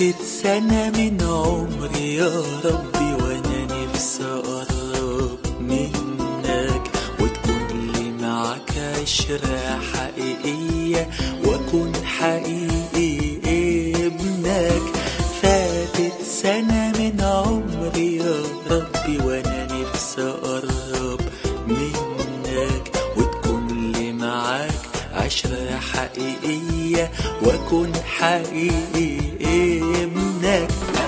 فاتت سنة من عمري يا ربي وانا نفسي اقرب منك وتكون لي معاك عشرة حقيقية واكون حقيقي ابنك فاتت سنة من عمري يا ربي وانا نفسي اقرب منك وتكون لي معاك عشرة حقيقية واكون حقيقي ابنك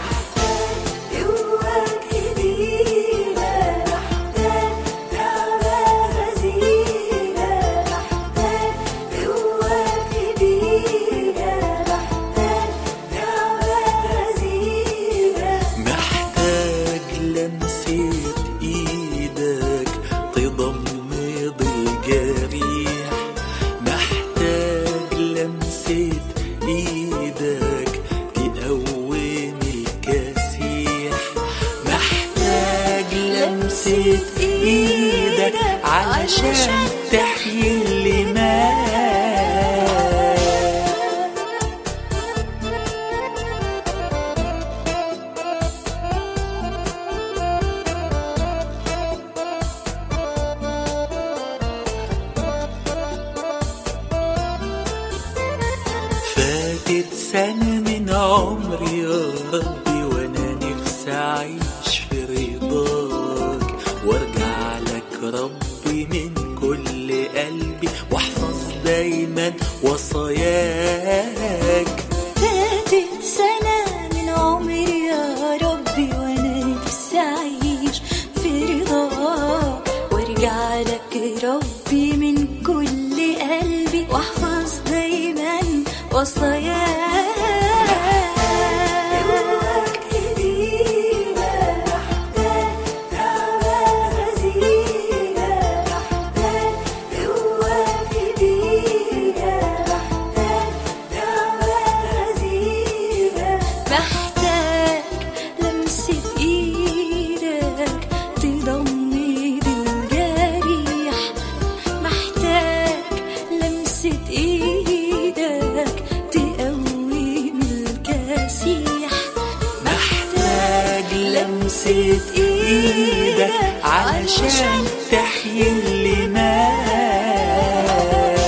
جواك هدينا محتاج دعوة غزيرة محتاج جواك هدينا محتاج دعوة غزيرة محتاج لمسة ايدك تضمد الجريح محتاج لمسة ايدك تقوم الكسيح محتاج لمسة ايدك علشان تحيي اللي مات فاتت سنة من عمري يا ربي وانا نفسي اعيش في رضاك وارجع لك ربي من كل قلبي واحفظ دايما وصاياك فاتت سنة من عمري يا ربي وانا نفسي اعيش في رضاك وارجع لك ربي من كل قلبي واحفظ دايما وصاياك جواك هدينا محتاج دعوة غزيرة محتاج جواك هدينا محتاج دعوة غزيرة محتاج لمسة ايدك تضمد الجريح محتاج لمسة ايدك تقوم الكسيح محتاج لمسة ايدك علشان تحيي اللي مات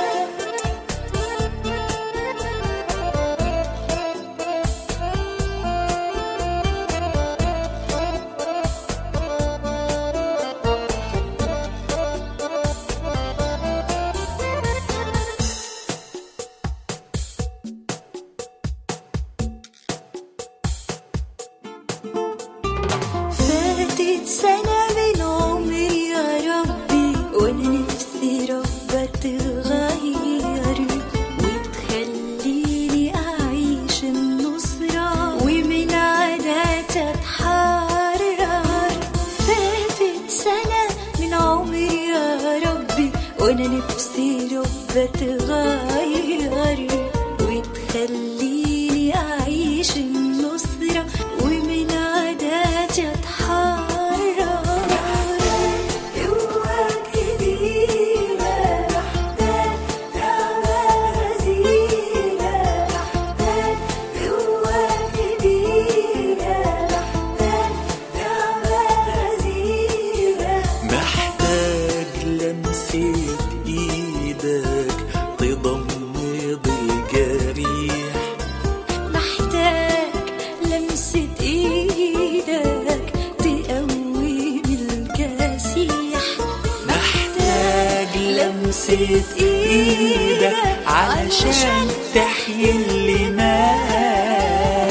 فاتت سنة من عمري يا ربي وانا نفسي ربك تغير وتخليني اعيش النصرة ومن عادات اتحرر فاتت سنة من عمري يا ربي وانا نفسي ربك تغير وتخليني اعيش النصرة ومن عاداتي اتحرر جواك هدينا محتاج دعوة غزيرة محتاج جواك هدينا محتاج دعوة غزيرة محتاج لمسة ايدك تضمد الجريح محتاج لمسة ايدك تقوم الكسيح محتاج لمسة ايدك علشان تحيي اللي مات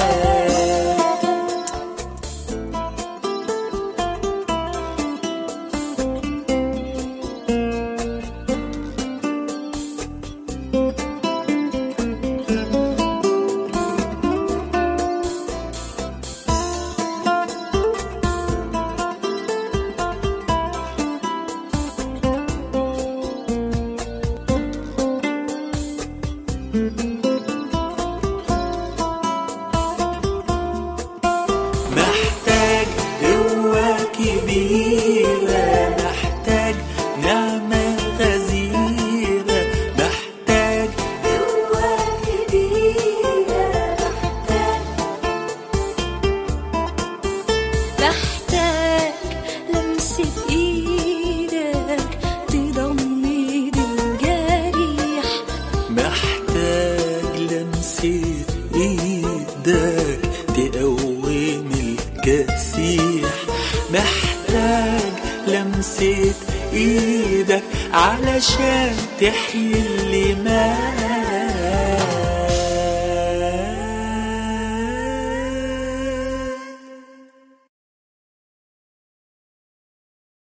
محتاج قوة كبيرة محتاج نعمة غزيرة محتاج جواك هدينا محتاج ايدك علشان تحيي